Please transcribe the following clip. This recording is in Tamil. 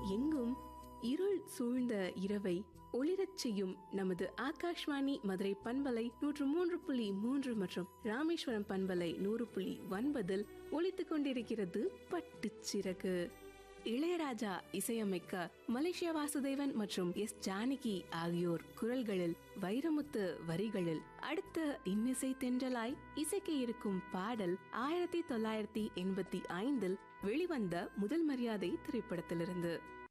எங்கும் இருள் சூழ்ந்த இரவை ஒளிரச் செய்யும் நமது ஆகாஷ்வாணி மதுரை பண்பலை நூற்று மூன்று புள்ளி மூன்று மற்றும் ராமேஸ்வரம் பண்பலை நூறு புள்ளி ஒன்பதில் ஒலித்துக் கொண்டிருக்கிறது பட்டுச்சிறகு இளையராஜா இசையமைக்க மலேசியா வாசுதேவன் மற்றும் எஸ் ஜானகி ஆகியோர் குரல்களில் வைரமுத்து வரிகளில் அடுத்த இன்னிசை தென்றலாய் இசைக்க இருக்கும் பாடல் ஆயிரத்தி தொள்ளாயிரத்தி எண்பத்தி ஐந்தில் வெளிவந்த முதல் மரியாதை திரைப்படத்திலிருந்து